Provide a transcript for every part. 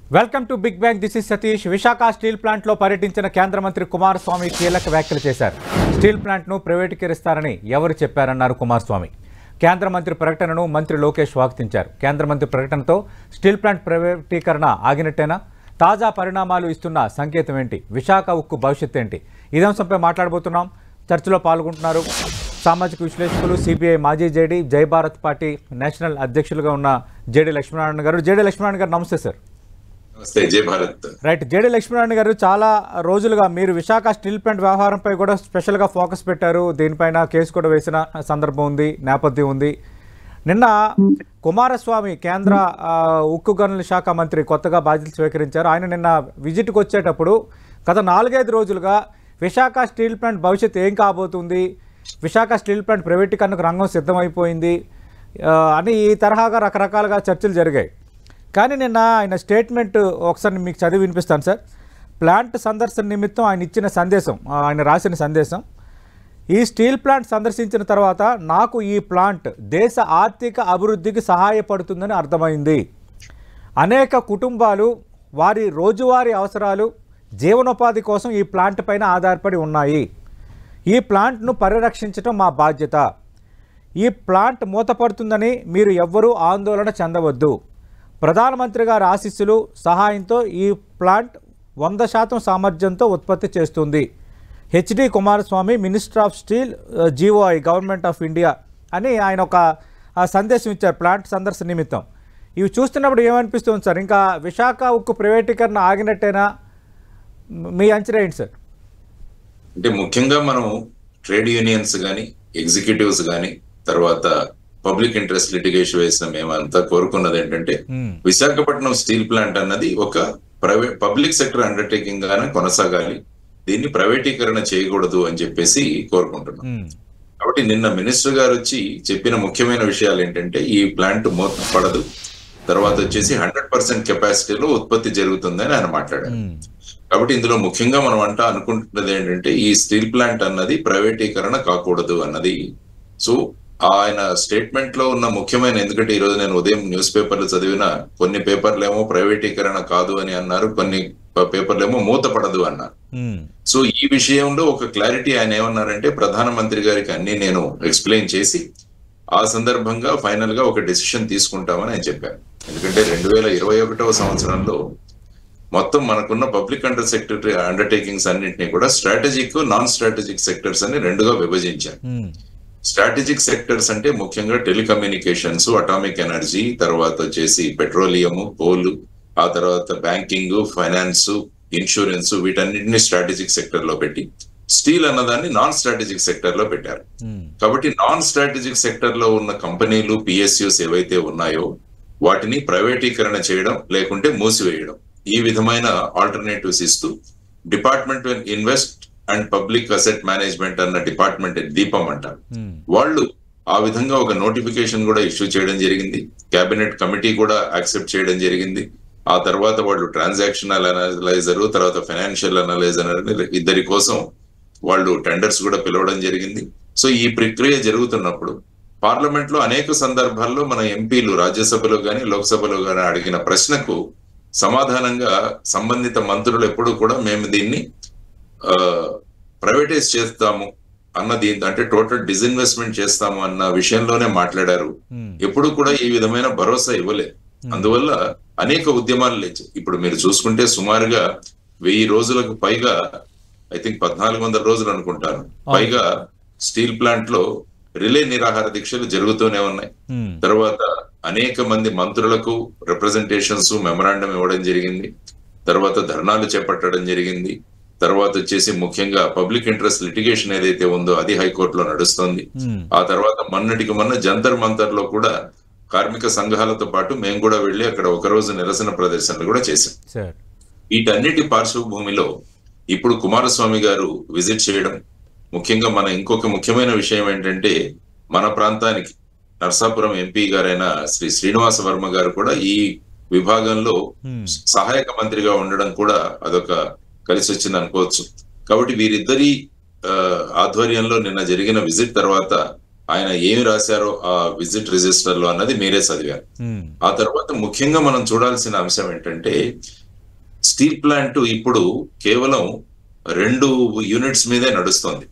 Welcome to big bang this is Satish Visakha steel ప్లాంట్లో పర్యటించిన కేంద్ర మంత్రి కుమారస్వామి కీలక వ్యాఖ్యలు చేశారు స్టీల్ ప్లాంట్ను ప్రైవేటీకరిస్తారని ఎవరు చెప్పారన్నారు కుమారస్వామి కేంద్ర మంత్రి ప్రకటనను మంత్రి లోకేష్ స్వాగతించారు కేంద్ర మంత్రి ప్రకటనతో స్టీల్ ప్లాంట్ ప్రైవేటీకరణ ఆగినట్టేనా తాజా పరిణామాలు ఇస్తున్న సంకేతం ఏంటి విశాఖ ఉక్కు భవిష్యత్ ఏంటి ఇదే అంశంపై మాట్లాడబోతున్నాం చర్చలో పాల్గొంటున్నారు సామాజిక విశ్లేషకులు సిపిఐ మాజీ జేడీ జై భారత్ పార్టీ నేషనల్ అధ్యక్షులుగా ఉన్న జేడీ లక్ష్మీనారాయణ గారు జేడీ లక్ష్మీనారాయణ గారు నమస్తే సార్ నమస్తే జై భారత్ రైట్ జేడీ లక్ష్మీనారాయణ గారు చాలా రోజులుగా మీరు విశాఖ స్టీల్ ప్లాంట్ వ్యవహారంపై కూడా స్పెషల్గా ఫోకస్ పెట్టారు దీనిపైన కేసు కూడా వేసిన సందర్భం ఉంది నేపథ్యం ఉంది నిన్న కుమారస్వామి కేంద్ర ఆ, ఉక్కు గనుల శాఖ మంత్రి కొత్తగా బాధ్యతలు స్వీకరించారు ఆయన నిన్న విజిట్కి వచ్చేటప్పుడు గత నాలుగైదు రోజులుగా విశాఖ స్టీల్ ప్లాంట్ భవిష్యత్తు ఏం కాబోతుంది విశాఖ స్టీల్ ప్లాంట్ ప్రైవేటీకరణకు రంగం సిద్ధమైపోయింది ఆ, అని ఈ తరహాగా రకరకాలుగా చర్చలు జరిగాయి కానీ నిన్న ఆయన స్టేట్మెంట్ ఒకసారి మీకు చదివి వినిపిస్తాను సార్ ప్లాంట్ సందర్శన నిమిత్తం ఆయన ఇచ్చిన సందేశం ఆ, ఆయన రాసిన సందేశం ఈ స్టీల్ ప్లాంట్ సందర్శించిన తర్వాత నాకు ఈ ప్లాంట్ దేశ ఆర్థిక అభివృద్ధికి సహాయపడుతుందని అర్థమైంది అనేక కుటుంబాలు వారి రోజువారీ అవసరాలు జీవనోపాధి కోసం ఈ ప్లాంట్ పైన ఆధారపడి ఉన్నాయి ఈ ప్లాంట్ను పరిరక్షించడం మా బాధ్యత ఈ ప్లాంట్ మూతపడుతుందని మీరు ఎవ్వరూ ఆందోళన చెందవద్దు ప్రధానమంత్రి గారి ఆశీస్సులు సహాయంతో ఈ ప్లాంట్ వంద శాతం సామర్థ్యంతో ఉత్పత్తి చేస్తుంది HD Kumaraswamy minister of steel GOI government of India అని ఆయన ఒక ఆ, సందేశం ఇచ్చారు ప్లాంట్ సందర్శన నిమిత్తం ఇవి చూస్తున్నప్పుడు ఏమనిపిస్తుంది సార్ ఇంకా విశాఖ ఉక్కు ప్రైవేటీకరణ ఆగినట్టేనా మీ అంచనా ఏంటి సార్ అంటే ముఖ్యంగా మనం ట్రేడ్ యూనియన్స్ గాని ఎగ్జిక్యూటివ్స్ గాని తర్వాత పబ్లిక్ ఇంట్రెస్ట్ లిటిగేషన్ వేసిన మేమంతా కోరుకున్నది ఏంటంటే మ్మ్. విశాఖపట్నం స్టీల్ ప్లాంట్ అన్నది ఒక ప్రైవేట్ పబ్లిక్ సెక్టర్ అండర్టేకింగ్ గానే కొనసాగాలి దీన్ని ప్రైవేటీకరణ చేయకూడదు అని చెప్పేసి కోరుకుంటున్నాం మ్మ్. కాబట్టి నిన్న మినిస్టర్ గారు వచ్చి చెప్పిన ముఖ్యమైన విషయాలు ఏంటంటే ఈ ప్లాంట్ మూత పడదు తర్వాత వచ్చేసి హండ్రెడ్ పర్సెంట్ కెపాసిటీలో ఉత్పత్తి జరుగుతుందని ఆయన మాట్లాడారు మ్మ్. కాబట్టి ఇందులో ముఖ్యంగా మనం అంట అనుకుంటున్నది ఏంటంటే ఈ స్టీల్ ప్లాంట్ అన్నది ప్రైవేటీకరణ కాకూడదు అన్నది సో ఆయన స్టేట్మెంట్ లో ఉన్న ముఖ్యమైన ఎందుకంటే ఈ రోజు నేను ఉదయం న్యూస్ పేపర్లు చదివిన కొన్ని పేపర్లు ఏమో ప్రైవేటీకరణ కాదు అని అన్నారు కొన్ని పేపర్లు ఏమో మూతపడదు అన్నారు మ్మ్. సో ఈ విషయంలో ఒక క్లారిటీ ఆయన ఏమన్నారంటే ప్రధానమంత్రి గారికి అన్ని నేను ఎక్స్ప్లెయిన్ చేసి ఆ సందర్భంగా ఫైనల్ గా ఒక డెసిషన్ తీసుకుంటామని ఆయన చెప్పారు ఎందుకంటే రెండు వేల ఇరవై ఒకటవ సంవత్సరంలో మొత్తం మనకున్న పబ్లిక్ అండర్ సెక్టర్ అండర్టేకింగ్స్ అన్నింటినీ కూడా స్ట్రాటజిక్ నాన్ స్ట్రాటజిక్ సెక్టర్స్ అని రెండుగా విభజించారు మ్మ్. స్ట్రాటజిక్ సెక్టర్స్ అంటే ముఖ్యంగా టెలికమ్యూనికేషన్స్ అటామిక్ ఎనర్జీ తర్వాత వచ్చేసి పెట్రోలియం కోల్ ఆ తర్వాత బ్యాంకింగ్ ఫైనాన్స్ ఇన్సూరెన్స్ వీటన్నిటిని స్ట్రాటజిక్ సెక్టర్ లో పెట్టి స్టీల్ అన్నదాన్ని నాన్ స్ట్రాటజిక్ సెక్టర్ లో పెట్టారు మ్మ్. కాబట్టి నాన్ స్ట్రాటజిక్ సెక్టర్ లో ఉన్న కంపెనీలు పిఎస్యుస్ ఏవైతే ఉన్నాయో వాటిని ప్రైవేటీకరణ చేయడం లేకుంటే మూసివేయడం ఈ విధమైన ఆల్టర్నేటివ్స్ ఇస్తూ department invest and public asset management అన్న డిపార్ట్మెంట్ దీపం అంటారు మ్మ్. వాళ్ళు ఆ విధంగా ఒక నోటిఫికేషన్ కూడా ఇష్యూ చేయడం జరిగింది కేబినెట్ కమిటీ కూడా యాక్సెప్ట్ చేయడం జరిగింది ఆ తర్వాత వాళ్ళు ట్రాన్సాక్షన్ అనలైజర్ తర్వాత ఫైనాన్షియల్ అనలైజర్ ఇద్దరి కోసం వాళ్ళు టెండర్స్ కూడా పిలవడం జరిగింది సో ఈ ప్రక్రియ జరుగుతున్నప్పుడు పార్లమెంట్ లో అనేక సందర్భాల్లో మన ఎంపీలు రాజ్యసభలో గాని లోక్సభలో గాని అడిగిన ప్రశ్నకు సమాధానంగా సంబంధిత మంత్రులు ఎప్పుడు కూడా మేము దీన్ని ప్రైవేటైజ్ చేస్తాము అన్నది అంటే టోటల్ డిస్ఇన్వెస్ట్మెంట్ చేస్తాము అన్న విషయంలోనే మాట్లాడారు మ్మ్. ఎప్పుడు కూడా ఈ విధమైన భరోసా ఇవ్వలేదు అందువల్ల అనేక ఉద్యమాలు లేచాయి ఇప్పుడు మీరు చూసుకుంటే సుమారుగా వెయ్యి రోజులకు పైగా ఐ థింక్ పద్నాలుగు వందల రోజులు అనుకుంటాను పైగా స్టీల్ ప్లాంట్ లో రిలే నిరాహార దీక్షలు జరుగుతూనే ఉన్నాయి మ్మ్. తర్వాత అనేక మంది మంత్రులకు రిప్రజెంటేషన్స్ మెమరాండం ఇవ్వడం జరిగింది తర్వాత ధర్నాలు చేపట్టడం జరిగింది తర్వాత వచ్చేసి ముఖ్యంగా పబ్లిక్ ఇంట్రెస్ట్ లిటిగేషన్ ఏదైతే ఉందో అది హైకోర్టులో నడుస్తుంది మ్మ్. ఆ తర్వాత మొన్నటికి మొన్న జంతర్ మంతర్ లో కూడా కార్మిక సంఘాలతో పాటు మేము కూడా వెళ్ళి అక్కడ ఒక రోజు నిరసన ప్రదర్శనలు కూడా చేశాం సార్ వీటన్నిటి పార్శ్వభూమిలో ఇప్పుడు కుమారస్వామి గారు విజిట్ చేయడం ముఖ్యంగా మన ఇంకొక ముఖ్యమైన విషయం ఏంటంటే మన ప్రాంతానికి నర్సాపురం ఎంపీ గారైన శ్రీ శ్రీనివాస వర్మ గారు కూడా ఈ విభాగంలో మ్మ్. సహాయక మంత్రిగా ఉండడం కూడా అదొక కలిసి వచ్చింది అనుకోవచ్చు కాబట్టి వీరిద్దరి ఆ, ఆధ్వర్యంలో నిన్న జరిగిన విజిట్ తర్వాత ఆయన ఏమి రాశారో ఆ విజిట్ రిజిస్టర్ లో అన్నది మీరే చదివారు మ్మ్. ఆ తర్వాత ముఖ్యంగా మనం చూడాల్సిన అంశం ఏంటంటే స్టీల్ ప్లాంట్ ఇప్పుడు కేవలం రెండు యూనిట్స్ మీదే నడుస్తుంది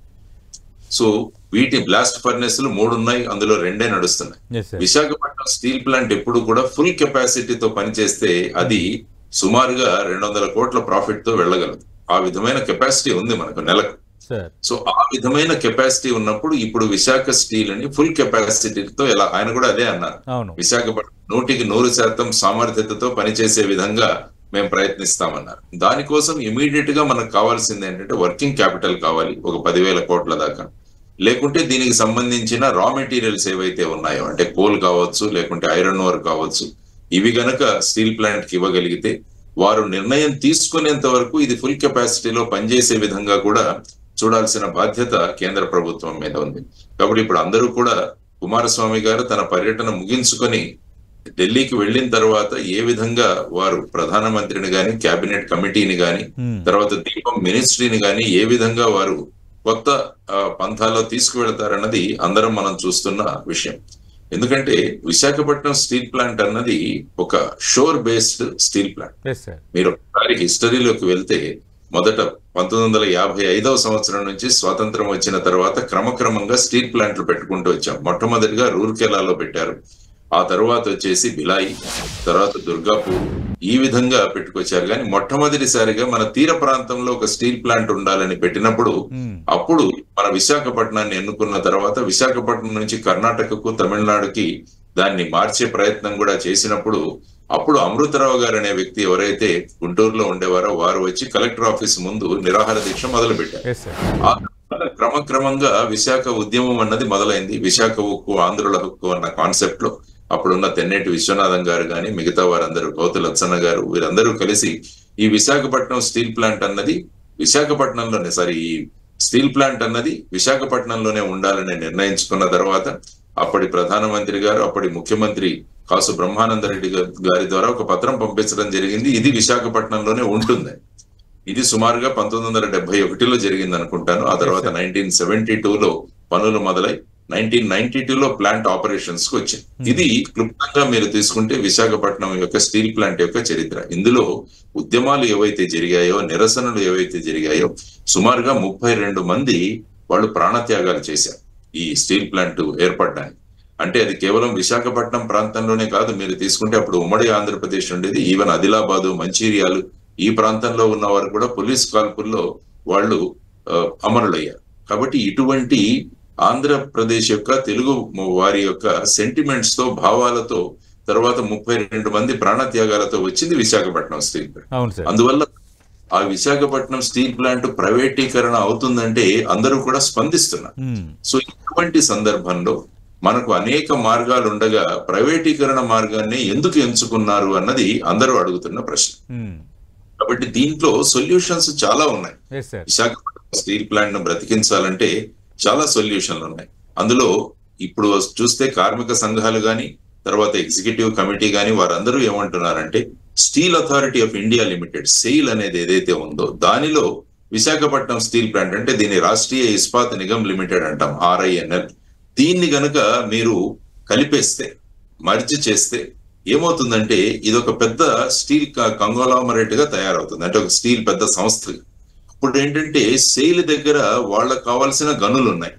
సో వీటి బ్లాస్ట్ ఫర్నెస్లు మూడు ఉన్నాయి అందులో రెండే నడుస్తున్నాయి yes sir Visakhapatnam steel plant ఎప్పుడు కూడా ఫుల్ కెపాసిటీతో పనిచేస్తే అది సుమారుగా రెండు వందల కోట్ల ప్రాఫిట్ తో వెళ్ళగలదు ఆ విధమైన కెపాసిటీ ఉంది మనకు నెలకు సార్ సో ఆ విధమైన కెపాసిటీ ఉన్నప్పుడు ఇప్పుడు విశాఖ స్టీల్ అని ఫుల్ కెపాసిటీతో ఎలా ఆయన కూడా అదే అన్నారు అవును విశాఖపట్నం నూటికి నూరు శాతం సామర్థ్యతతో పనిచేసే విధంగా మేము ప్రయత్నిస్తామన్నారు దానికోసం ఇమీడియట్ గా మనకు కావాల్సింది ఏంటంటే వర్కింగ్ క్యాపిటల్ కావాలి ఒక పదివేల కోట్ల దాకా లేకుంటే దీనికి సంబంధించిన రా మెటీరియల్స్ ఏవైతే ఉన్నాయో అంటే కోల్ కావచ్చు లేకుంటే ఐరన్ ఓర్ కావచ్చు ఇవి గనక స్టీల్ ప్లాంట్ కి ఇవ్వగలిగితే వారు నిర్ణయం తీసుకునేంత వరకు ఇది ఫుల్ కెపాసిటీలో పనిచేసే విధంగా కూడా చూడాల్సిన బాధ్యత కేంద్ర ప్రభుత్వం మీద ఉంది కాబట్టి ఇప్పుడు అందరూ కూడా కుమారస్వామి గారు తన పర్యటన ముగించుకొని ఢిల్లీకి వెళ్ళిన తర్వాత ఏ విధంగా వారు ప్రధానమంత్రిని గాని కేబినెట్ కమిటీని గాని Hmm. తర్వాత దీపం మినిస్ట్రీని గాని ఏ విధంగా వారు కొత్త ఆ, పంథాలో తీసుకువెళతారన్నది అందరం మనం చూస్తున్న విషయం ఎందుకంటే విశాఖపట్నం స్టీల్ ప్లాంట్ అన్నది ఒక shore based steel plant yes sir మీరు ఒకసారి హిస్టరీలోకి వెళ్తే మొదట పంతొమ్మిది వందల యాభై ఐదవ సంవత్సరం నుంచి స్వాతంత్రం వచ్చిన తర్వాత క్రమక్రమంగా స్టీల్ ప్లాంట్లు పెట్టుకుంటూ వచ్చాం మొట్టమొదటిగా రూర్కెలాలో పెట్టారు ఆ తర్వాత వచ్చేసి బిలాయి తర్వాత దుర్గాపూర్ ఈ విధంగా పెట్టుకొచ్చారు కానీ మొట్టమొదటిసారిగా మన తీర ప్రాంతంలో ఒక స్టీల్ ప్లాంట్ ఉండాలని పెట్టినప్పుడు Hmm. అప్పుడు మన విశాఖపట్నాన్ని ఎన్నుకున్న తర్వాత విశాఖపట్నం నుంచి కర్ణాటకకు తమిళనాడుకి దాన్ని మార్చే ప్రయత్నం కూడా చేసినప్పుడు అప్పుడు అమృతరావు గారు అనే వ్యక్తి ఎవరైతే గుంటూరులో ఉండేవారో వారు వచ్చి కలెక్టర్ ఆఫీస్ ముందు నిరాహార దీక్ష మొదలు పెట్టారు ఎస్ సార్ ఆ తర్వాత క్రమక్రమంగా విశాఖ ఉద్యమం అన్నది మొదలైంది విశాఖ ఉక్కు ఆంధ్రుల హక్కు అన్న కాన్సెప్ట్ లో అప్పుడున్న తెన్నేటి విశ్వనాథం గారు గాని మిగతా వారందరూ గౌతు లచ్చన్న గారు వీరందరూ కలిసి ఈ విశాఖపట్నం స్టీల్ ప్లాంట్ అన్నది విశాఖపట్నంలోనే సారీ ఈ స్టీల్ ప్లాంట్ అన్నది విశాఖపట్నంలోనే ఉండాలని నిర్ణయించుకున్న తర్వాత అప్పటి ప్రధానమంత్రి గారు అప్పటి ముఖ్యమంత్రి కాసు బ్రహ్మానంద రెడ్డి గా- గారి ద్వారా ఒక పత్రం పంపించడం జరిగింది ఇది విశాఖపట్నంలోనే ఉంటుంది ఇది సుమారుగా పంతొమ్మిది వందల డెబ్బై ఒకటిలో జరిగింది అనుకుంటాను ఆ తర్వాత నైన్టీన్ సెవెంటీ లో పనులు మొదలై నైన్టీన్ నైన్టీ లో ప్లాంట్ ఆపరేషన్స్ కు వచ్చింది ఇది క్లుప్తంగా మీరు తీసుకుంటే విశాఖపట్నం యొక్క స్టీల్ ప్లాంట్ యొక్క చరిత్ర ఇందులో ఉద్యమాలు ఏవైతే జరిగాయో నిరసనలు ఏవైతే జరిగాయో సుమారుగా ముప్పై రెండు మంది వాళ్ళు ప్రాణత్యాగాలు చేశారు ఈ స్టీల్ ప్లాంట్ ఏర్పడడానికి అంటే అది కేవలం విశాఖపట్నం ప్రాంతంలోనే కాదు మీరు తీసుకుంటే అప్పుడు ఉమ్మడి ఆంధ్రప్రదేశ్ ఉండేది ఈవెన్ ఆదిలాబాదు మంచిర్యాలు ఈ ప్రాంతంలో ఉన్న వారు కూడా పోలీస్ కాల్పుల్లో వాళ్ళు ఆ, అమరులయ్యారు కాబట్టి ఇటువంటి ఆంధ్రప్రదేశ్ యొక్క తెలుగు వారి యొక్క సెంటిమెంట్స్ తో భావాలతో తర్వాత ముప్పై రెండు మంది ప్రాణత్యాగాలతో వచ్చింది విశాఖపట్నం స్టీల్ ప్లాంట్ అవును సార్ అందువల్ల ఆ విశాఖపట్నం స్టీల్ ప్లాంట్ ప్రైవేటీకరణ అవుతుందంటే అందరూ కూడా స్పందిస్తున్నారు Hmm. సో ఇటువంటి సందర్భంలో మనకు అనేక మార్గాలు ఉండగా ప్రైవేటీకరణ మార్గాన్ని ఎందుకు ఎంచుకున్నారు అన్నది అందరూ అడుగుతున్న ప్రశ్న Hmm. కాబట్టి దీంట్లో సొల్యూషన్స్ చాలా ఉన్నాయి yes sir Visakhapatnam steel plant ను బ్రతికించాలంటే చాలా సొల్యూషన్లు ఉన్నాయి అందులో ఇప్పుడు చూస్తే కార్మిక సంఘాలు గాని తర్వాత ఎగ్జిక్యూటివ్ కమిటీ గాని వారందరూ ఏమంటున్నారంటే steel authority of India limited SAIL అనేది ఏదైతే ఉందో దానిలో విశాఖపట్నం స్టీల్ ప్లాంట్ అంటే దీని రాష్ట్రీయ ఇస్పాత్ నిగమ్ లిమిటెడ్ అంటాం ఆర్ఐఎన్ఎల్ దీన్ని గనుక మీరు కలిపేస్తే మర్జ్ చేస్తే ఏమవుతుందంటే ఇది ఒక పెద్ద స్టీల్ కంగోలామరేట్ గా తయారవుతుంది అంటే ఒక స్టీల్ పెద్ద సంస్థ ఇప్పుడు ఏంటంటే సెయిల్ దగ్గర వాళ్ళకు కావాల్సిన గనులు ఉన్నాయి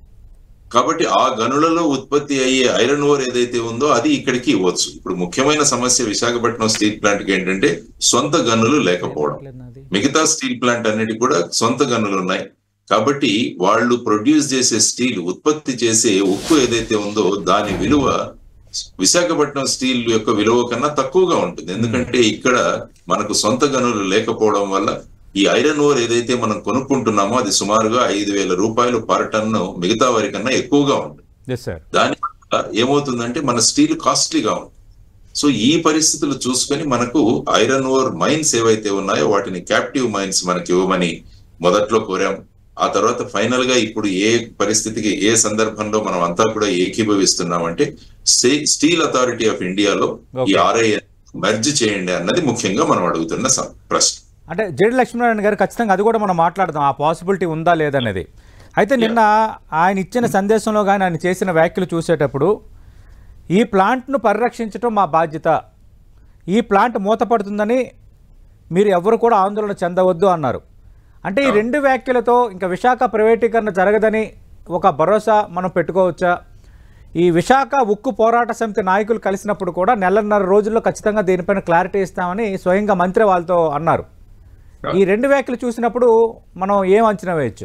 కాబట్టి ఆ గనులలో ఉత్పత్తి అయ్యే ఐరన్ ఓర్ ఏదైతే ఉందో అది ఇక్కడికి ఇవ్వచ్చు ఇప్పుడు ముఖ్యమైన సమస్య విశాఖపట్నం స్టీల్ ప్లాంట్ కి ఏంటంటే సొంత గనులు లేకపోవడం మిగతా స్టీల్ ప్లాంట్ అన్నిటి కూడా సొంత గనులు ఉన్నాయి కాబట్టి వాళ్ళు ప్రొడ్యూస్ చేసే స్టీల్ ఉత్పత్తి చేసే ఉక్కు ఏదైతే ఉందో దాని విలువ విశాఖపట్నం స్టీల్ యొక్క విలువ కన్నా తక్కువగా ఉంటుంది ఎందుకంటే ఇక్కడ మనకు సొంత గనులు లేకపోవడం వల్ల ఈ ఐరన్ ఓర్ ఏదైతే మనం కొనుక్కుంటున్నామో అది సుమారుగా ఐదు వేల రూపాయలు పర్ టన్ను మిగతా వారి కన్నా ఎక్కువగా ఉంటుంది ఎస్ సార్ దాని వల్ల ఏమవుతుందంటే మన స్టీల్ కాస్ట్లీగా ఉంది సో ఈ పరిస్థితులు చూసుకొని మనకు ఐరన్ ఓర్ మైన్స్ ఏవైతే ఉన్నాయో వాటిని క్యాప్టివ్ మైన్స్ మనకి ఇవ్వమని మొదట్లో కోరాం ఆ తర్వాత ఫైనల్ గా ఇప్పుడు ఏ పరిస్థితికి ఏ సందర్భంలో మనం అంతా కూడా ఏకీభవిస్తున్నామంటే స్టీల్ అథారిటీ ఆఫ్ ఇండియాలో ఈ Okay. ఆర్ఐఎన్ మెర్జ్ చేయండి అన్నది ముఖ్యంగా మనం అడుగుతున్న స- ప్రశ్న అంటే జేడి లక్ష్మీనారాయణ గారు ఖచ్చితంగా అది కూడా మనం మాట్లాడదాం ఆ పాసిబిలిటీ ఉందా లేదనేది అయితే నిన్న ఆయన ఇచ్చిన సందేశంలో కానీ ఆయన చేసిన వ్యాఖ్యలు చూసేటప్పుడు ఈ ప్లాంట్ను పరిరక్షించడం మా బాధ్యత ఈ ప్లాంట్ మూతపడుతుందని మీరు ఎవరు కూడా ఆందోళన చెందవద్దు అన్నారు అంటే ఈ రెండు వ్యాఖ్యలతో ఇంకా విశాఖ ప్రైవేటీకరణ జరగదని ఒక భరోసా మనం పెట్టుకోవచ్చా ఈ విశాఖ ఉక్కు పోరాట సమితి నాయకులు కలిసినప్పుడు కూడా నెలన్నర రోజుల్లో ఖచ్చితంగా దీనిపైన క్లారిటీ ఇస్తామని స్వయంగా మంత్రి వాళ్ళతో అన్నారు ఈ రెండు వ్యాఖ్యలు చూసినప్పుడు మనం ఏం అంచనా వేయచ్చు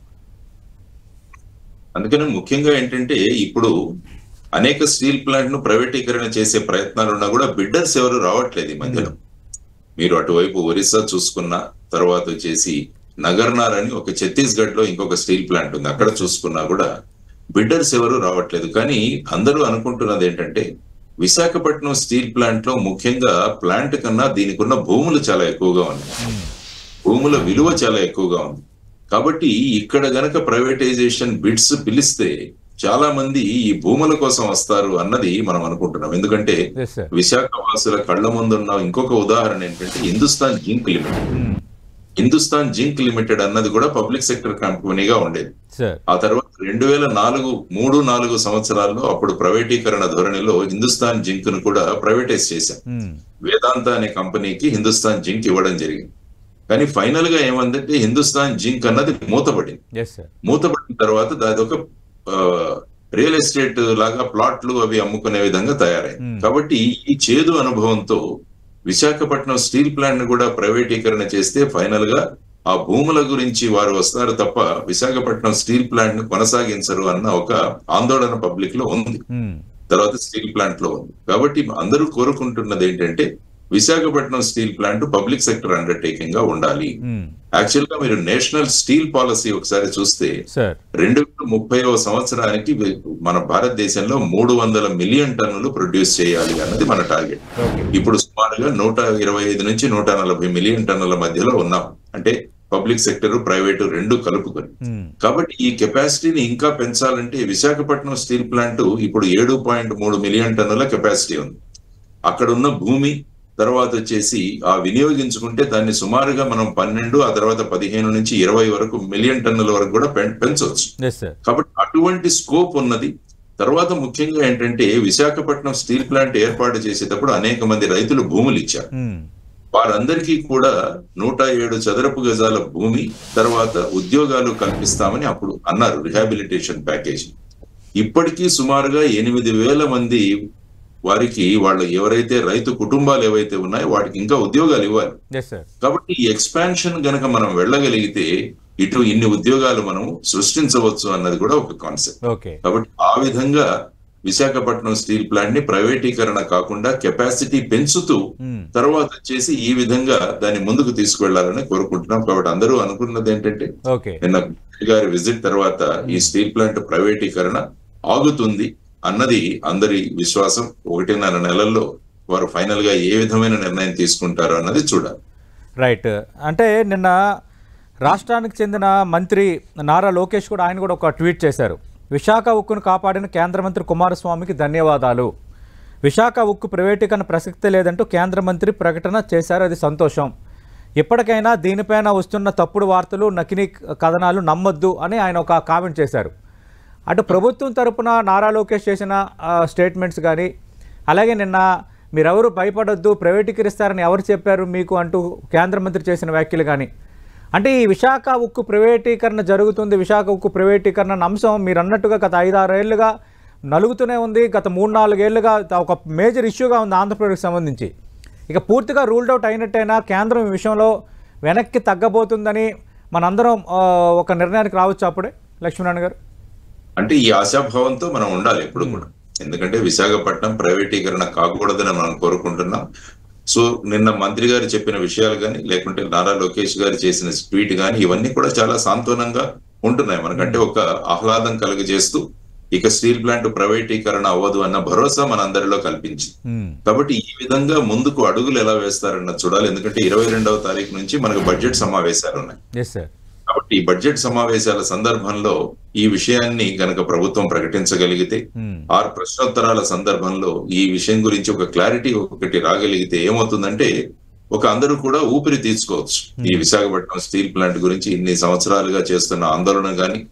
అందుకని ముఖ్యంగా ఏంటంటే ఇప్పుడు అనేక స్టీల్ ప్లాంట్ ను ప్రైవేటీకరణ చేసే ప్రయత్నాలు ఉన్నా కూడా బిడ్డర్స్ ఎవరు రావట్లేదు ఈ మధ్యలో మీరు అటువైపు ఒరిస్సా చూసుకున్న తర్వాత వచ్చేసి నగర్నార్ అని ఒక ఛత్తీస్గఢ్ లో ఇంకొక స్టీల్ ప్లాంట్ ఉంది అక్కడ చూసుకున్నా కూడా బిడ్డర్స్ ఎవరు రావట్లేదు కానీ అందరూ అనుకుంటున్నది ఏంటంటే విశాఖపట్నం స్టీల్ ప్లాంట్ లో ముఖ్యంగా ప్లాంట్ కన్నా దీనికి ఉన్న భూములు చాలా ఎక్కువగా ఉన్నాయి భూముల విలువ చాలా ఎక్కువగా ఉంది కాబట్టి ఇక్కడ గనక ప్రైవేటైజేషన్ బిడ్స్ పిలిస్తే చాలా మంది ఈ భూముల కోసం వస్తారు అన్నది మనం అనుకుంటున్నాం ఎందుకంటే ఎస్ సార్ విశాఖ వాసుల కళ్ళ ముందున్న ఇంకొక ఉదాహరణ ఏంటంటే Hindustan zinc limited Hindustan zinc limited అన్నది కూడా పబ్లిక్ సెక్టర్ కంపెనీగా ఉండేది సార్ ఆ తర్వాత రెండు వేల నాలుగు మూడు నాలుగు సంవత్సరాల్లో అప్పుడు ప్రైవేటీకరణ ధోరణిలో హిందుస్థాన్ జింక్ ను కూడా ప్రైవేటైజ్ చేశాం వేదాంత అనే కంపెనీకి హిందుస్థాన్ జింక్ ఇవ్వడం జరిగింది కానీ ఫైనల్ గా ఏమందంటే హిందుస్థాన్ జింక్ అన్నది మూతపడింది ఎస్ సార్ మూతపడిన తర్వాత దాది ఒక రియల్ ఎస్టేట్ లాగా ప్లాట్లు అవి అమ్ముకునే విధంగా తయారైంది Hmm. కాబట్టి ఈ చేదు అనుభవంతో విశాఖపట్నం స్టీల్ ప్లాంట్ ని కూడా ప్రైవేటీకరణ చేస్తే ఫైనల్ గా ఆ భూముల గురించి వారు వస్తారు తప్ప విశాఖపట్నం స్టీల్ ప్లాంట్ ని కొనసాగించరు అన్న ఒక ఆందోళన పబ్లిక్ లో ఉంది తర్వాత స్టీల్ ప్లాంట్ లో ఉంది కాబట్టి అందరూ కోరుకుంటున్నది ఏంటంటే Visakhapatnam steel plant public sector undertaking గా ఉండాలి యాక్చువల్ గా మీరు నేషనల్ స్టీల్ పాలసీ ఒకసారి చూస్తే సార్ రెండు వేల ముప్పైవ సంవత్సరానికి మన భారతదేశంలో మూడు వందల మిలియన్ టన్నులు ప్రొడ్యూస్ చేయాలి అన్నది మన టార్గెట్ ఓకే ఇప్పుడు సుమారుగా నూట ఇరవై ఐదు నుంచి నూట నలభై మిలియన్ టన్నుల మధ్యలో ఉన్నాం అంటే పబ్లిక్ సెక్టర్ ప్రైవేటు రెండు కలుపుకొని కాబట్టి ఈ కెపాసిటీని ఇంకా పెంచాలంటే విశాఖపట్నం స్టీల్ ప్లాంట్ ఇప్పుడు ఏడు పాయింట్ మూడు మిలియన్ టన్నుల కెపాసిటీ ఉంది అక్కడ ఉన్న భూమి తర్వాత వచ్చేసి ఆ వినియోగించుకుంటే దాన్ని సుమారుగా మనం పన్నెండు ఆ తర్వాత పదిహేను నుంచి ఇరవై వరకు మిలియన్ టన్నుల వరకు కూడా పెం- పెంచవచ్చు ఎస్ సార్ కాబట్టి అటువంటి స్కోప్ ఉన్నది తర్వాత ముఖ్యంగా ఏంటంటే విశాఖపట్నం స్టీల్ ప్లాంట్ ఏర్పాటు చేసేటప్పుడు అనేక మంది రైతులు భూములు ఇచ్చారు వారందరికీ కూడా నూట ఏడు చదరపు గజాల భూమి తర్వాత ఉద్యోగాలు కల్పిస్తామని అప్పుడు అన్నారు రిహాబిలిటేషన్ ప్యాకేజ్ ఇప్పటికీ సుమారుగా ఎనిమిది వేల మంది వారికి వాళ్ళు ఎవరైతే రైతు కుటుంబాలు ఏవైతే ఉన్నాయో వాటికి ఇంకా ఉద్యోగాలు ఇవ్వాలి ఎస్ సార్ కాబట్టి ఈ ఎక్స్పాన్షన్ గనక మనం వెళ్ళగలిగితే ఇటు ఇన్ని ఉద్యోగాలు మనం సృష్టించవచ్చు అన్నది కూడా ఒక కాన్సెప్ట్ ఓకే కాబట్టి ఆ విధంగా విశాఖపట్నం స్టీల్ ప్లాంట్ ని ప్రైవేటీకరణ కాకుండా కెపాసిటీ పెంచుతూ తర్వాత వచ్చేసి ఈ విధంగా దాన్ని ముందుకు తీసుకువెళ్లాలని కోరుకుంటున్నాం కాబట్టి అందరూ అనుకున్నది ఏంటంటే ఓకే నిన్న మంత్రి గారి విజిట్ తర్వాత ఈ స్టీల్ ప్లాంట్ ప్రైవేటీకరణ ఆగుతుంది అన్నది అందరి విశ్వాసం ఒకటిన్నర నెలల్లో వారు ఫైనల్ గా ఏ విధమైన నిర్ణయం తీసుకుంటారు అన్నది చూడాలి రైట్ అంటే నిన్న రాష్ట్రానికి చెందిన మంత్రి నారా లోకేష్ కూడా ఆయన కూడా ఒక ట్వీట్ చేశారు విశాఖ ఉక్కును కాపాడిన కేంద్ర మంత్రి కుమారస్వామికి ధన్యవాదాలు విశాఖ ఉక్కు ప్రైవేటీకరణ ప్రసక్తి లేదంటూ కేంద్ర మంత్రి ప్రకటన చేశారు అది సంతోషం ఇప్పటికైనా దీనిపైన వస్తున్న తప్పుడు వార్తలు నకిలీ కథనాలు నమ్మొద్దు అని ఆయన ఒక కామెంట్ చేశారు అటు ప్రభుత్వం తరపున నారా లోకేష్ చేసిన ఆ, స్టేట్మెంట్స్ కానీ అలాగే నిన్న మీరెవరు భయపడొద్దు ప్రైవేటీకరిస్తారని ఎవరు చెప్పారు మీకు అంటూ కేంద్ర మంత్రి చేసిన వ్యాఖ్యలు కానీ అంటే ఈ విశాఖ ఉక్కు ప్రైవేటీకరణ జరుగుతుంది విశాఖ ఉక్కు ప్రైవేటీకరణ అన్న అంశం మీరు అన్నట్టుగా గత ఐదారేళ్లుగా నలుగుతూనే ఉంది గత మూడు నాలుగేళ్లుగా ఒక మేజర్ ఇష్యూగా ఉంది ఆంధ్రప్రదేశ్కి సంబంధించి ఇక పూర్తిగా రూల్డ్ అవుట్ అయినట్టయినా కేంద్రం ఈ విషయంలో వెనక్కి తగ్గబోతుందని మనందరం ఆ, ఒక నిర్ణయానికి రావచ్చు అప్పుడే లక్ష్మీనారాయణ గారు అంటే ఈ ఆశాభావంతో మనం ఉండాలి ఎప్పుడు కూడా ఎందుకంటే విశాఖపట్నం ప్రైవేటీకరణ కాకూడదని మనం కోరుకుంటున్నాం సో నిన్న మంత్రి గారు చెప్పిన విషయాలు కానీ లేకుంటే నారా లోకేష్ గారు చేసిన ట్వీట్ కానీ ఇవన్నీ కూడా చాలా సాంత్వనంగా ఉంటున్నాయి మనకంటే ఒక ఆహ్లాదం కలుగజేస్తూ ఇక స్టీల్ ప్లాంట్ ప్రైవేటీకరణ అవ్వదు అన్న భరోసా మనందరిలో కల్పించింది మ్మ్. కాబట్టి ఈ విధంగా ముందుకు అడుగులు ఎలా వేస్తారన్న చూడాలి ఎందుకంటే ఇరవై రెండవ తారీఖు నుంచి మనకు బడ్జెట్ సమావేశాలు ఉన్నాయి ఎస్ సార్ కాబట్టి ఈ బడ్జెట్ సమావేశాల సందర్భంలో ఈ విషయాన్ని గనక ప్రభుత్వం ప్రకటించగలిగితే మ్మ్. ఆరు ప్రశ్నోత్తరాల సందర్భంలో ఈ విషయం గురించి ఒక క్లారిటీ ఒకటి రాగలిగితే ఏమవుతుందంటే ఒక అందరూ కూడా ఊపిరి తీసుకోవచ్చు ఈ విశాఖపట్నం స్టీల్ ప్లాంట్ గురించి ఇన్ని సంవత్సరాలుగా చేస్తున్న ఆందోళన గాని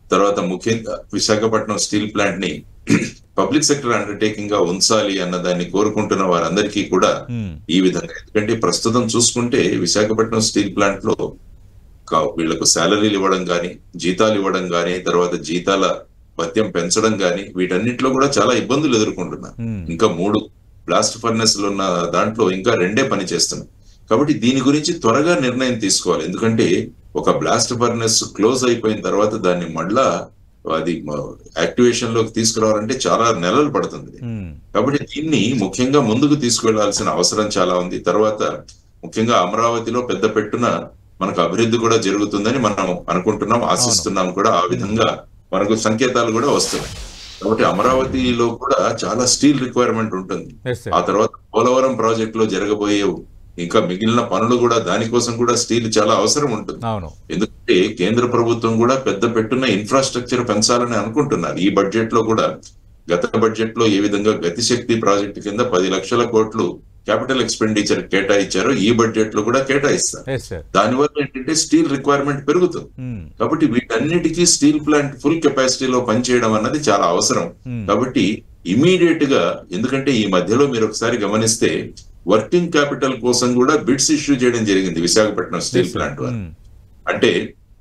తర్వాత ముఖ్యంగా విశాఖపట్నం స్టీల్ ప్లాంట్ ని పబ్లిక్ సెక్టర్ అండర్టేకింగ్ గా ఉంచాలి అన్న దాన్ని కోరుకుంటున్న వారందరికీ కూడా ఉమ్, ఈ విధంగా ఎందుకంటే ప్రస్తుతం చూసుకుంటే విశాఖపట్నం స్టీల్ ప్లాంట్ లో కా- వీళ్లకు శాలరీలు ఇవ్వడం గాని జీతాలు ఇవ్వడం గాని తర్వాత జీతాల భత్యం పెంచడం గాని వీటన్నిటిలో కూడా చాలా ఇబ్బందులు ఎదుర్కొంటున్నారు ఉమ్, ఇంకా మూడు బ్లాస్ట్ ఫర్నెస్ ఉన్న దాంట్లో ఇంకా రెండే పని చేస్తున్నాయి కాబట్టి దీని గురించి త్వరగా నిర్ణయం తీసుకోవాలి ఎందుకంటే ఒక బ్లాస్ట్ ఫర్నెస్ క్లోజ్ అయిపోయిన తర్వాత దాన్ని మళ్ళా అది యాక్టివేషన్ లోకి తీసుకురావాలంటే చాలా నెలలు పడుతుంది ఉమ్, కాబట్టి దీన్ని ముఖ్యంగా ముందుకు తీసుకువెళ్లాల్సిన అవసరం చాలా ఉంది తర్వాత ముఖ్యంగా అమరావతిలో పెద్ద పెట్టున మనకు అభివృద్ధి కూడా జరుగుతుందని మనం అనుకుంటున్నాం ఆశిస్తున్నాం కూడా ఆ విధంగా మనకు సంకేతాలు కూడా వస్తున్నాయి కాబట్టి అమరావతిలో కూడా చాలా స్టీల్ రిక్వైర్మెంట్ ఉంటుంది yes, sir. ఆ తర్వాత పోలవరం ప్రాజెక్ట్ లో జరగబోయే ఇంకా మిగిలిన పనులు కూడా దానికోసం కూడా స్టీల్ చాలా అవసరం ఉంటుంది అవును ఎందుకంటే కేంద్ర ప్రభుత్వం కూడా పెద్ద పెట్టున్న ఇన్ఫ్రాస్ట్రక్చర్ పెంచాలని అనుకుంటున్నారు ఈ బడ్జెట్ లో కూడా గత బడ్జెట్ లో ఏ విధంగా గతిశక్తి ప్రాజెక్టు కింద పది లక్షల కోట్లు క్యాపిటల్ ఎక్స్పెండిచర్ కేటాయించారో ఈ బడ్జెట్ లో కూడా కేటాయిస్తారు ఎస్ సార్ దానివల్ల ఏంటంటే స్టీల్ రిక్వైర్మెంట్ పెరుగుతుంది ఉమ్, కాబట్టి వీటన్నిటికీ స్టీల్ ప్లాంట్ ఫుల్ కెపాసిటీలో పనిచేయడం అన్నది చాలా అవసరం Hmm. కాబట్టి ఇమీడియట్ గా ఎందుకంటే ఈ మధ్యలో మీరు ఒకసారి గమనిస్తే వర్కింగ్ క్యాపిటల్ కోసం కూడా బిడ్స్ ఇష్యూ చేయడం జరిగింది Visakhapatnam steel yes, sir. Plant వారు ఉమ్, అంటే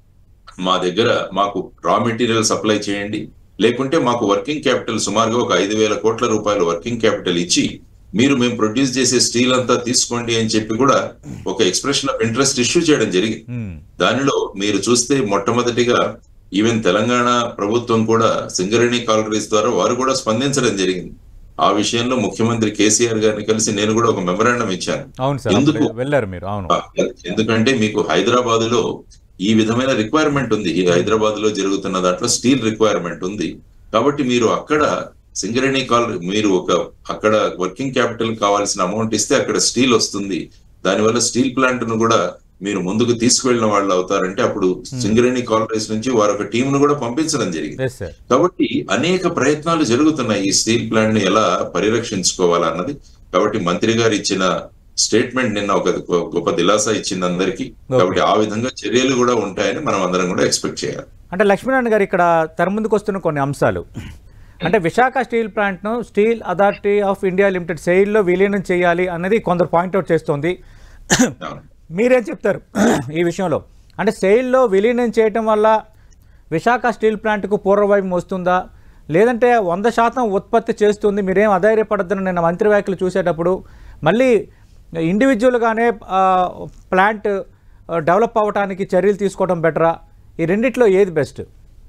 మా దగ్గర మాకు రా మెటీరియల్ సప్లై చేయండి లేకుంటే మాకు వర్కింగ్ క్యాపిటల్ సుమారుగా ఒక ఐదు వేల కోట్ల రూపాయలు వర్కింగ్ క్యాపిటల్ ఇచ్చి మీరు మేము ప్రొడ్యూస్ చేసే స్టీల్ అంతా తీసుకోండి అని చెప్పి కూడా ఒక ఎక్స్ప్రెషన్ ఆఫ్ ఇంట్రెస్ట్ ఇష్యూ చేయడం జరిగింది ఉమ్, దానిలో మీరు చూస్తే మొట్టమొదటిగా ఈవెన్ తెలంగాణ ప్రభుత్వం కూడా సింగరేణి కాలరీస్ ద్వారా వారు కూడా స్పందించడం జరిగింది ఆ విషయంలో ముఖ్యమంత్రి కేసీఆర్ గారిని కలిసి నేను కూడా ఒక మెమరాండం ఇచ్చాను అవును సార్ ఎందుకు? అప్పుడు వెళ్ళారు మీరు అవును ఎందుకంటే మీకు హైదరాబాద్ లో ఈ విధమైన రిక్వైర్మెంట్ ఉంది ఈ హైదరాబాద్ లో జరుగుతున్న దాంట్లో స్టీల్ రిక్వైర్మెంట్ ఉంది కాబట్టి మీరు అక్కడ సింగరేణి కాల్ మీరు ఒక అక్కడ వర్కింగ్ క్యాపిటల్ కావాల్సిన అమౌంట్ ఇస్తే అక్కడ స్టీల్ వస్తుంది దానివల్ల స్టీల్ ప్లాంట్ ను కూడా మీరు ముందుకు తీసుకువెళ్ళిన వాళ్ళు అవుతారంటే అప్పుడు సింగరేణి కాలరీస్ నుంచి వారు ఒక టీం ను కూడా పంపించడం జరిగింది ఎస్ సార్ కాబట్టి అనేక ప్రయత్నాలు జరుగుతున్నాయి ఈ స్టీల్ ప్లాంట్ ని ఎలా పరిరక్షించుకోవాలన్నది కాబట్టి మంత్రి గారు ఇచ్చిన స్టేట్మెంట్ నిన్న ఒక గొ- గొప్ప దిలాసా ఇచ్చింది అందరికి కాబట్టి ఆ విధంగా చర్యలు కూడా ఉంటాయని మనం అందరం కూడా ఎక్స్పెక్ట్ చేయాలి అంటే లక్ష్మీనారాయణ గారు ఇక్కడ తెర ముందుకు వస్తున్న కొన్ని అంశాలు అంటే విశాఖ స్టీల్ ప్లాంట్ను steel authority of India limited సెయిల్లో విలీనం చేయాలి అన్నది కొందరు పాయింట్అవుట్ చేస్తోంది అవును. మీరేం చెప్తారు ఈ విషయంలో అంటే సెయిల్లో విలీనం చేయటం వల్ల విశాఖ స్టీల్ ప్లాంట్కు పూర్వవైపు వస్తుందా లేదంటే వంద శాతం ఉత్పత్తి చేస్తుంది మీరేం అధైర్యపడద్దని నిన్న మంత్రి వ్యాఖ్యలు చూసేటప్పుడు మళ్ళీ ఇండివిజువల్గానే ఆ, ప్లాంట్ ఆ, డెవలప్ అవ్వడానికి చర్యలు తీసుకోవడం బెటరా ఈ రెండిట్లో ఏది బెస్ట్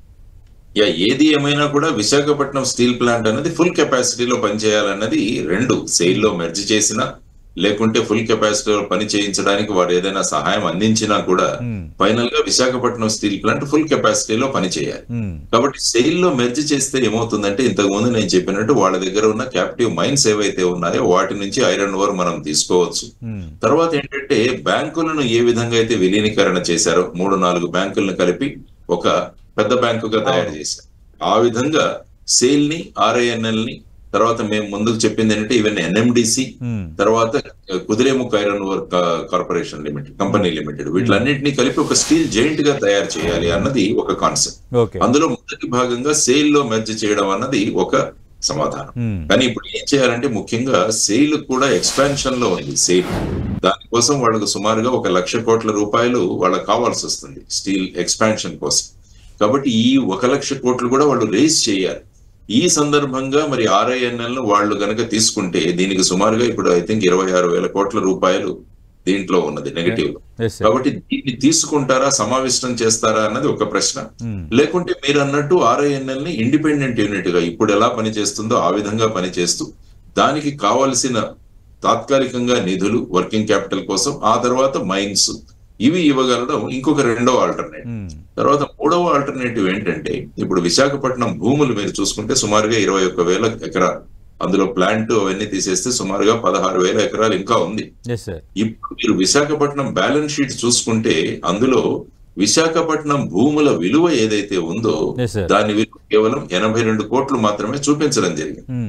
యా ఏది ఏమైనా కూడా విశాఖపట్నం స్టీల్ ప్లాంట్ అనేది ఫుల్ కెపాసిటీలో పనిచేయాలన్నది రెండు సెయిల్ లో మెర్జ్ చేసినా లేకుంటే ఫుల్ కెపాసిటీలో పని చేయించడానికి వారు ఏదైనా సహాయం అందించినా కూడా Hmm. ఫైనల్ గా విశాఖపట్నం స్టీల్ ప్లాంట్ ఫుల్ కెపాసిటీలో పని చేయాలి మ్మ్. కాబట్టి సెయిల్ లో మెర్జ్ చేస్తే ఏమవుతుందంటే ఇంతకు ముందు నేను చెప్పినట్టు వాళ్ళ దగ్గర ఉన్న క్యాప్టివ్ మైన్స్ ఏవైతే ఉన్నాయో వాటి నుంచి ఐరన్ ఓర్ మనం తీసుకోవచ్చు మ్మ్. తర్వాత ఏంటంటే బ్యాంకులను ఏ విధంగా అయితే విలీనీకరణ చేశారో మూడు నాలుగు బ్యాంకులను కలిపి ఒక పెద్ద బ్యాంకుగా తయారు చేశారు ఆ విధంగా సేల్ ని ఆర్ఐఎన్ఎల్ ని తర్వాత మేము ముందుకు చెప్పింది ఏంటంటే ఈవెన్ ఎన్ఎండిసి మ్మ్. తర్వాత కుదిరేముఖ ఐరన్ ఓర్ కా- కార్పొరేషన్ లిమిటెడ్ కంపెనీ లిమిటెడ్ వీటిలన్నింటినీ కలిపి ఒక స్టీల్ జైంట్ గా తయారు చేయాలి అన్నది ఒక కాన్సెప్ట్ ఓకే అందులో మొదటి భాగంగా సేల్ లో మెర్జ్ చేయడం అన్నది ఒక సమాధానం మ్మ్. కానీ ఇప్పుడు ఏం చేయాలంటే ముఖ్యంగా సేల్ కూడా ఎక్స్పాన్షన్ లో ఉంది సేల్ దానికోసం వాళ్ళకు సుమారుగా ఒక లక్ష కోట్ల రూపాయలు వాళ్ళకి కావాల్సి వస్తుంది స్టీల్ ఎక్స్పాన్షన్ కోసం కాబట్టి ఈ ఒక లక్ష కోట్లు కూడా వాళ్ళు రేస్ చేయాలి ఈ సందర్భంగా మరి ఆర్ఐఎన్ఎల్ ను వాళ్ళు గనక తీసుకుంటే దీనికి సుమారుగా ఇప్పుడు ఐ థింక్ ఇరవై ఆరు వేల కోట్ల రూపాయలు దీంట్లో ఉన్నది నెగటివ్ ఎస్ సార్ కాబట్టి దీన్ని తీసుకుంటారా సమావిష్టం చేస్తారా అన్నది ఒక ప్రశ్న మ్మ్. లేకుంటే మీరు అన్నట్టు ఆర్ఐఎన్ఎల్ ని ఇండిపెండెంట్ యూనిట్ గా ఇప్పుడు ఎలా పనిచేస్తుందో ఆ విధంగా పనిచేస్తూ దానికి కావలసిన తాత్కాలికంగా నిధులు వర్కింగ్ క్యాపిటల్ కోసం ఆ తర్వాత మైన్స్ ఇవి ఇవ్వగలడం ఇంకొక రెండో ఆల్టర్నేటివ్ మ్మ్. తర్వాత మూడవ ఆల్టర్నేటివ్ ఏంటంటే ఇప్పుడు విశాఖపట్నం భూములు మీరు చూసుకుంటే సుమారుగా ఇరవై ఒక్క వేల ఎకరాలు అందులో ప్లాంట్ అవన్నీ తీసేస్తే సుమారుగా పదహారు వేల ఎకరాలు ఇంకా ఉంది ఎస్ సార్ ఇప్పుడు మీరు విశాఖపట్నం బ్యాలెన్స్ షీట్ చూసుకుంటే అందులో విశాఖపట్నం భూముల విలువ ఏదైతే ఉందో Yes, sir. దాని విలువ కేవలం ఎనభై రెండు కోట్లు మాత్రమే చూపించడం జరిగింది మ్మ్.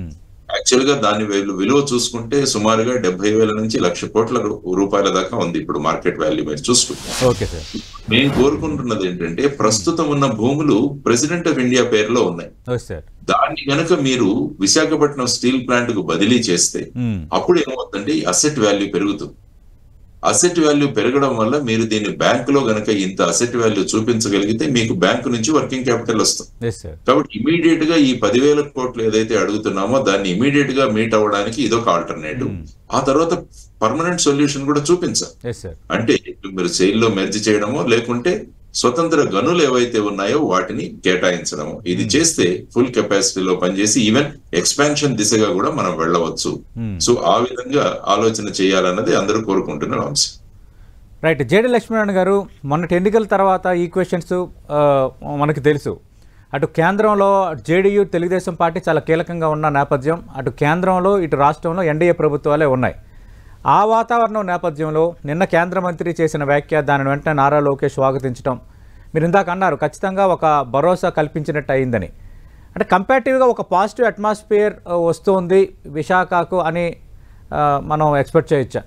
యాక్చువల్ గా దాని విలు- విలువ చూసుకుంటే సుమారుగా డెబ్బై వేల నుంచి లక్ష కోట్ల రూ- రూపాయల దాకా ఉంది ఇప్పుడు మార్కెట్ వాల్యూ మీరు చూసుకుంటే ఓకే సార్ మేము కోరుకుంటున్నది ఏంటంటే ప్రస్తుతం ఉన్న భూములు ప్రెసిడెంట్ ఆఫ్ ఇండియా పేరులో ఉన్నాయి ఓకే సార్ దాన్ని గనక మీరు విశాఖపట్నం స్టీల్ ప్లాంట్ కు బదిలీ చేస్తే మ్మ్. అప్పుడు ఏమవుతుందంటే అసెట్ వాల్యూ పెరుగుతుంది అసెట్ వాల్యూ పెరగడం వల్ల మీరు దీన్ని బ్యాంక్ లో గనక ఇంత అసెట్ వాల్యూ చూపించగలిగితే మీకు బ్యాంకు నుంచి వర్కింగ్ క్యాపిటల్ వస్తుంది ఎస్ సార్ కాబట్టి ఇమీడియట్ గా ఈ పదివేల కోట్లు ఏదైతే అడుగుతున్నామో దాన్ని ఇమీడియట్ గా మీట్ అవ్వడానికి ఇదొక ఆల్టర్నేటివ్ ఆ తర్వాత పర్మనెంట్ సొల్యూషన్ కూడా చూపించాలి ఎస్ సార్ అంటే మీరు సెయిల్ లో మెర్జ్ చేయడమో లేకుంటే స్వతంత్ర గనులు ఏవైతే ఉన్నాయో వాటిని కేటాయించడము ఇది చేస్తే ఫుల్ కెపాసిటీలో పనిచేసి ఈవెన్ ఎక్స్పాన్షన్ దిశగా కూడా మనం వెళ్ళవచ్చు Hmm. సో ఆ విధంగా ఆలోచన చేయాలన్నది అందరూ కోరుకుంటున్న అంశం రైట్ జేడి లక్ష్మీనారాయణ గారు మొన్నటి ఎన్నికల తర్వాత ఈక్వేషన్స్ మనకు తెలుసు అటు కేంద్రంలో జేడీయూ తెలుగుదేశం పార్టీ చాలా కీలకంగా ఉన్న నేపథ్యం అటు కేంద్రంలో ఇటు రాష్ట్రంలో ఎన్డీఏ ప్రభుత్వాలే ఉన్నాయి ఆ వాతావరణం నేపథ్యంలో నిన్న కేంద్ర మంత్రి చేసిన వ్యాఖ్య దాని వెంటనే నారా లోకేష్ స్వాగతించడం మీరు ఇందాక అన్నారు ఖచ్చితంగా ఒక భరోసా కల్పించినట్టు అయిందని అంటే కంపారిటివ్గా ఒక పాజిటివ్ అట్మాస్ఫియర్ వస్తుంది విశాఖకు అని ఆ, మనం ఎక్స్పెక్ట్ చేయొచ్చా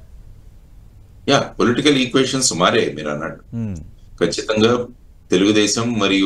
యా పొలిటికల్ ఈక్వేషన్స్ మారే మీరు అన్నట్టు మ్మ్. ఖచ్చితంగా తెలుగుదేశం మరియు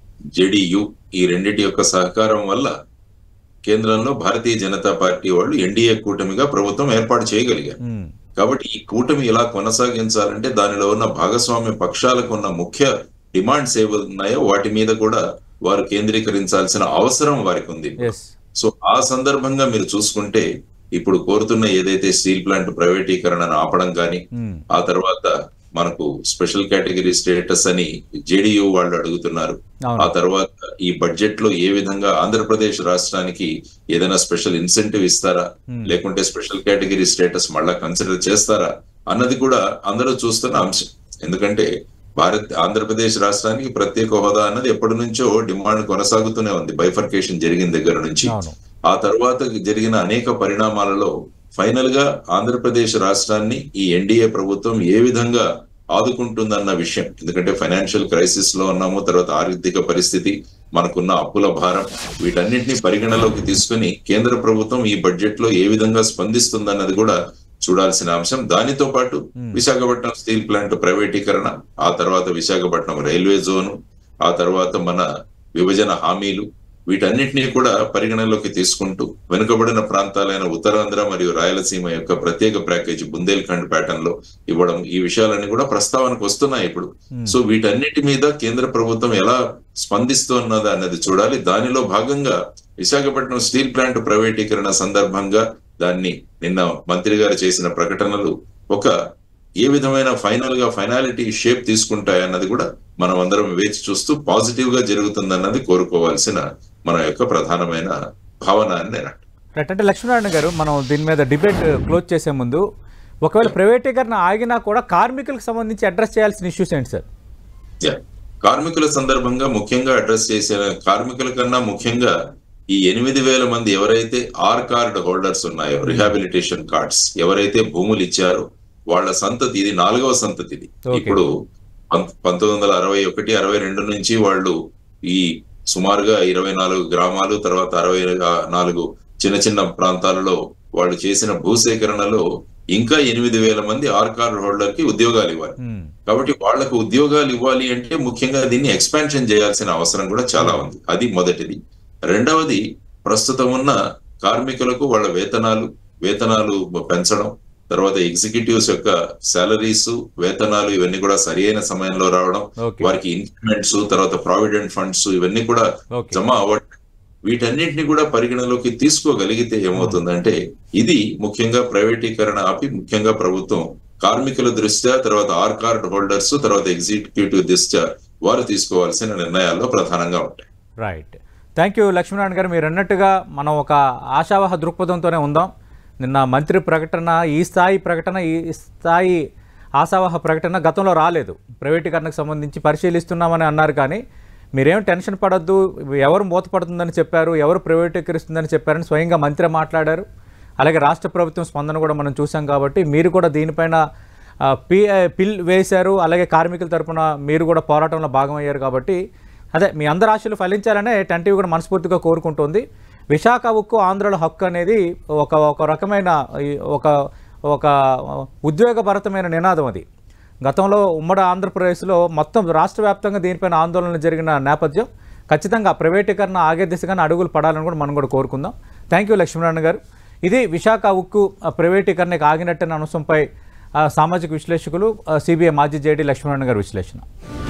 జేడీయూ ఈ రెండిటి యొక్క సహకారం వల్ల కేంద్రంలో భారతీయ జనతా పార్టీ వాళ్ళు ఎన్డీఏ కూటమిగా ప్రభుత్వం ఏర్పాటు చేయగలిగారు మ్మ్. కాబట్టి ఈ కూటమి ఇలా కొనసాగించాలంటే దానిలో ఉన్న భాగస్వామ్య పక్షాలకు ఉన్న ముఖ్య డిమాండ్స్ ఏవి ఉన్నాయో వాటి మీద కూడా వారు కేంద్రీకరించాల్సిన అవసరం వారికి ఉంది ఎస్ సో ఆ సందర్భంగా మీరు చూసుకుంటే ఇప్పుడు కోరుతున్న ఏదైతే స్టీల్ ప్లాంట్ ప్రైవేటీకరణను ఆపడం కానీ మ్మ్. ఆ తర్వాత మనకు స్పెషల్ కేటగిరీ స్టేటస్ అని జేడీయూ వాళ్ళు అడుగుతున్నారు ఆ అవును తర్వాత ఈ బడ్జెట్ లో ఏ విధంగా ఆంధ్రప్రదేశ్ రాష్ట్రానికి ఏదైనా స్పెషల్ ఇన్సెంటివ్ ఇస్తారా Hmm. లేకుంటే స్పెషల్ కేటగిరీ స్టేటస్ మళ్ళా కన్సిడర్ చేస్తారా అన్నది కూడా అందరూ చూస్తున్న అంశం ఎందుకంటే భారత్ ఆంధ్రప్రదేశ్ రాష్ట్రానికి ప్రత్యేక హోదా అన్నది ఎప్పటి నుంచో డిమాండ్ కొనసాగుతూనే ఉంది బైఫర్కేషన్ జరిగిన దగ్గర నుంచి అవును ఆ తర్వాత జరిగిన అనేక పరిణామాలలో ఫైనల్ గా ఆంధ్రప్రదేశ్ రాష్ట్రాన్ని ఈ ఎన్డీఏ ప్రభుత్వం ఏ విధంగా ఆదుకుంటుందన్న విషయం ఎందుకంటే ఫైనాన్షియల్ క్రైసిస్ లో ఉన్నాము తర్వాత ఆర్థిక పరిస్థితి మనకున్న అప్పుల భారం వీటన్నిటిని పరిగణలోకి తీసుకుని కేంద్ర ప్రభుత్వం ఈ బడ్జెట్ లో ఏ విధంగా స్పందిస్తుందన్నది కూడా చూడాల్సిన అంశం దానితో పాటు విశాఖపట్నం స్టీల్ ప్లాంట్ ప్రైవేటీకరణ ఆ తర్వాత విశాఖపట్నం రైల్వే జోను ఆ తర్వాత మన విభజన హామీలు వీటన్నిటినీ కూడా పరిగణనలోకి తీసుకుంటూ వెనుకబడిన ప్రాంతాలైన ఉత్తరాంధ్ర మరియు రాయలసీమ యొక్క ప్రత్యేక ప్యాకేజీ బుందేల్ఖండ్ ప్యాటర్న్ లో ఇవ్వడం ఈ విషయాలన్నీ కూడా ప్రస్తావనకు వస్తున్నాయి ఇప్పుడు సో వీటన్నిటి మీద కేంద్ర ప్రభుత్వం ఎలా స్పందిస్తున్నది అన్నది చూడాలి దానిలో భాగంగా విశాఖపట్నం స్టీల్ ప్లాంట్ ప్రైవేటీకరణ సందర్భంగా దాన్ని నిన్న మంత్రి గారు చేసిన ప్రకటనలు ఒక ఏ విధమైన ఫైనల్ గా ఫైనాలిటీ షేప్ తీసుకుంటాయన్నది కూడా మనం అందరం వేచి చూస్తూ పాజిటివ్ గా జరుగుతుందన్నది కోరుకోవాల్సిన మన యొక్క ప్రధానమైన భావన అని నేను అంటాను. రైట్ అంటే లక్ష్మీనారాయణ గారు మనం దీని మీద డిబేట్ క్లోజ్ చేసే ముందు ఒకవేళ ప్రైవేటీకరణ ఆగినా కూడా కార్మికులకు సంబంధించి అడ్రస్ చేయాల్సిన ఇష్యూస్ ఏంటి సార్ Yeah. కార్మికుల సందర్భంగా ముఖ్యంగా అడ్రస్ చేసిన కార్మికుల కన్నా ముఖ్యంగా ఈ ఎనిమిది వేల మంది ఎవరైతే ఆర్ కార్డ్ హోల్డర్స్ ఉన్నాయో రిహాబిలిటేషన్ కార్డ్స్ ఎవరైతే భూములు ఇచ్చారో వాళ్ళ సంతతి ఇది నాలుగవ సంతతి ఇది Okay. ఇప్పుడు పంత- పంతొమ్మిది వందల అరవై ఒకటి అరవై రెండు నుంచి వాళ్ళు ఈ సుమారుగా ఇరవై నాలుగు గ్రామాలు తర్వాత అరవై నాలుగు చిన్న చిన్న ప్రాంతాలలో వాళ్ళు చేసిన భూసేకరణలో ఇంకా ఎనిమిది వేల మంది ఆర్ కార్డ్ హోల్డర్ కి ఉద్యోగాలు ఇవ్వాలి మ్మ్. కాబట్టి వాళ్లకు ఉద్యోగాలు ఇవ్వాలి అంటే ముఖ్యంగా దీన్ని ఎక్స్పాన్షన్ చేయాల్సిన అవసరం కూడా చాలా ఉంది అది మొదటిది రెండవది ప్రస్తుతం ఉన్న కార్మికులకు వాళ్ళ వేతనాలు వేతనాలు పెంచడం తర్వాత ఎగ్జిక్యూటివ్స్ యొక్క సాలరీస్ వేతనాలు ఇవన్నీ కూడా సరి అయిన సమయంలో రావడం Okay. వారికి ఇంక్రిమెంట్స్ తర్వాత ప్రావిడెంట్ ఫండ్స్ ఇవన్నీ కూడా Okay. జమ అవ్వడం వీటన్నిటిని కూడా పరిగణలోకి తీసుకోగలిగితే ఏమవుతుందంటే ఇది ముఖ్యంగా ప్రైవేటీకరణ ఆపి ముఖ్యంగా ప్రభుత్వం కార్మికుల దృష్ట్యా తర్వాత ఆర్ కార్డ్ హోల్డర్స్ తర్వాత ఎగ్జిక్యూటివ్ దృష్ట్యా వారు తీసుకోవాల్సిన నిర్ణయాల్లో ప్రధానంగా ఉంటాయి రైట్ థ్యాంక్ యూ లక్ష్మీనారాయణ గారు మీరు అన్నట్టుగా మనం ఒక ఆశావహ దృక్పథంతోనే ఉందాం నిన్న మంత్రి ప్రకటన ఈ స్థాయి ప్రకటన ఈ స్థాయి ఆశావహ ప్రకటన గతంలో రాలేదు ప్రైవేటీకరణకు సంబంధించి పరిశీలిస్తున్నామని అన్నారు కానీ మీరేం టెన్షన్ పడొద్దు ఎవరు మూతపడుతుందని చెప్పారు ఎవరు ప్రైవేటీకరిస్తుందని చెప్పారని స్వయంగా మంత్రి మాట్లాడారు అలాగే రాష్ట్ర ప్రభుత్వం స్పందన కూడా మనం చూసాం కాబట్టి మీరు కూడా దీనిపైన ఆ, పి పిల్ వేశారు అలాగే కార్మికుల తరపున మీరు కూడా పోరాటంలో భాగమయ్యారు కాబట్టి అదే మీ అందరి ఆశలు ఫలించాలనే టెంటివ్ కూడా మనస్ఫూర్తిగా కోరుకుంటుంది విశాఖ ఉక్కు ఆంధ్రుల హక్కు అనేది ఒక ఒక రకమైన ఈ ఒక ఒక ఉద్వేగభరితమైన నినాదం అది గతంలో ఉమ్మడి ఆంధ్రప్రదేశ్లో మొత్తం రాష్ట్ర వ్యాప్తంగా దీనిపైన ఆందోళన జరిగిన నేపథ్యం ఖచ్చితంగా ప్రైవేటీకరణ ఆగే దిశగానే అడుగులు పడాలని కూడా మనం కూడా కోరుకుందాం థ్యాంక్ యూ లక్ష్మీనారాయణ గారు ఇది విశాఖ ఉక్కు ఆ, ప్రైవేటీకరణకు ఆగినట్టనే అంశంపై ఆ, సామాజిక విశ్లేషకులు సిబిఐ మాజీ జేడీ లక్ష్మీనారాయణ గారి విశ్లేషణ